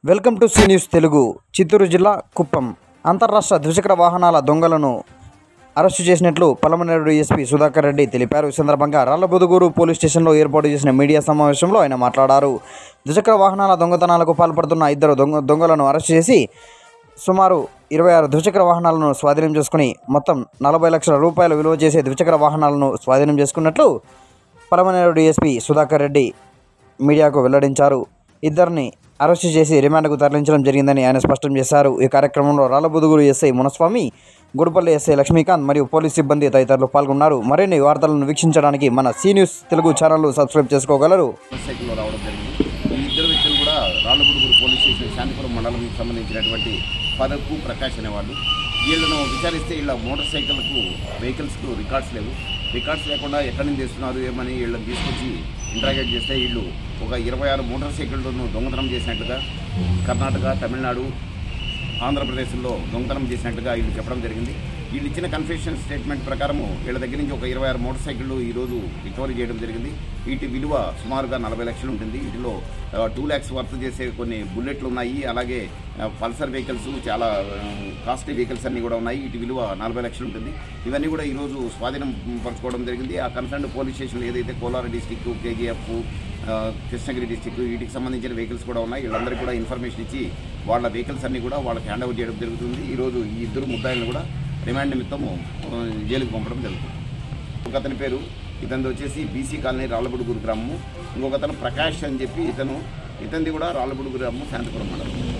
welcome to C news Telugu Chittoor జిల్లా కుప్పం అంతర్రాష్ట్ర ద్విచక్ర వాహనాల దొంగలను అరెస్టు చేసినట్లు పలమనేరు ఎస్పీ సుధాకర్ రెడ్డి తెలిపారు ఈ సందర్భంగా రాళ్లబుదుగూరు పోలీస్ స్టేషన్లో ఏర్పాటు చేసిన మీడియా సమావేశంలో ఆయన మాట్లాడారు ద్విచక్ర వాహనాల దొంగతనాలకు పాల్పడుతున్న ఇద్దరు దొంగ దొంగలను అరెస్ట్ చేసి సుమారు ఇరవై ఆరు ద్విచక్ర వాహనాలను స్వాధీనం చేసుకుని మొత్తం నలభై లక్షల రూపాయల విలువ చేసే ద్విచక్ర వాహనాలను స్వాధీనం చేసుకున్నట్లు పలమనేరు డీఎస్పీ సుధాకర్ రెడ్డి మీడియాకు వెల్లడించారు ఇద్దరిని అరెస్టు చేసి రిమాండ్కు తరలించడం జరిగిందని ఆయన స్పష్టం చేశారు ఈ కార్యక్రమంలో రాళ్లబుదుగురు ఎస్ఐ మునస్వామి గుడిపల్లి ఎస్ఐ లక్ష్మీకాంత్ మరియు పోలీస్ సిబ్బంది తదితరులు పాల్గొన్నారు మరిన్ని వార్తలను వీక్షించడానికి మన C news Telugu channel subscribe చేసుకోగలరు మోటార్ సైకిల్లో రావడం జరిగింది ఈ ఇద్దరు వ్యక్తులు కూడా రాళ్ళగుడుగురు పోలీస్ స్టేషన్ శాంతిపురం మండలంకి సంబంధించినటువంటి పదకు ప్రకాష్ అనేవాళ్ళు వీళ్ళను విచారిస్తే వీళ్ళ మోటార్ సైకిల్కు వెహికల్స్కు రికార్డ్స్ లేవు రికార్డ్స్ లేకుండా ఎక్కడి నుంచి తెస్తున్నారు ఏమని వీళ్ళని తీసుకొచ్చి ఇంట్రాగేట్ చేస్తే వీళ్ళు ఒక ఇరవై ఆరు మోటార్ సైకిళ్లను దొంగతనం చేసినట్టుగా కర్ణాటక తమిళనాడు ఆంధ్రప్రదేశ్లో దొంగతనం చేసినట్టుగా వీళ్ళు చెప్పడం జరిగింది వీళ్ళు ఇచ్చిన కన్ఫెషన్ స్టేట్మెంట్ ప్రకారము వీళ్ళ దగ్గర నుంచి ఒక ఇరవై ఆరు మోటార్ సైకిళ్ళు ఈరోజు రికవరీ చేయడం జరిగింది వీటి విలువ సుమారుగా నలభై లక్షలు ఉంటుంది వీటిలో టూ ల్యాక్స్ వర్త్ చేసే కొన్ని బుల్లెట్లు ఉన్నాయి అలాగే ఆ, పల్సర్ వెహికల్స్ చాలా కాస్ట్లీ వెహికల్స్ అన్నీ కూడా ఉన్నాయి వీటి విలువ నలభై లక్షలు ఉంటుంది ఇవన్నీ కూడా ఈరోజు స్వాధీనం పరచుకోవడం జరిగింది ఆ కన్సర్న్ పోలీస్ స్టేషన్ ఏదైతే కోలార్ డిస్టిక్ కేజీఎఫ్ ఆ, కృష్ణగిరి డిస్టిక్ వీటికి సంబంధించిన వెహికల్స్ కూడా ఉన్నాయి వీళ్ళందరికీ కూడా ఇన్ఫర్మేషన్ ఇచ్చి వాళ్ళ వెహికల్స్ అన్ని కూడా వాళ్ళకి హ్యాండ్ ఓవర్ చేయడం జరుగుతుంది ఈరోజు ఈ ఇద్దరు ముద్దాయిలను కూడా రిమాండ్ నిమిత్తము ఆ, జైలుకు పంపడం జరుగుతుంది ఒక అతని పేరు ఇతనిది వచ్చేసి బీసీ కాలనీ రాళ్ళబుడుగురు గ్రామము ఇంకొక అతను ప్రకాష్ అని చెప్పి ఇతను ఇతనిది కూడా రాళ్ళబుడుగు గ్రామం శాంతిపురం మండలం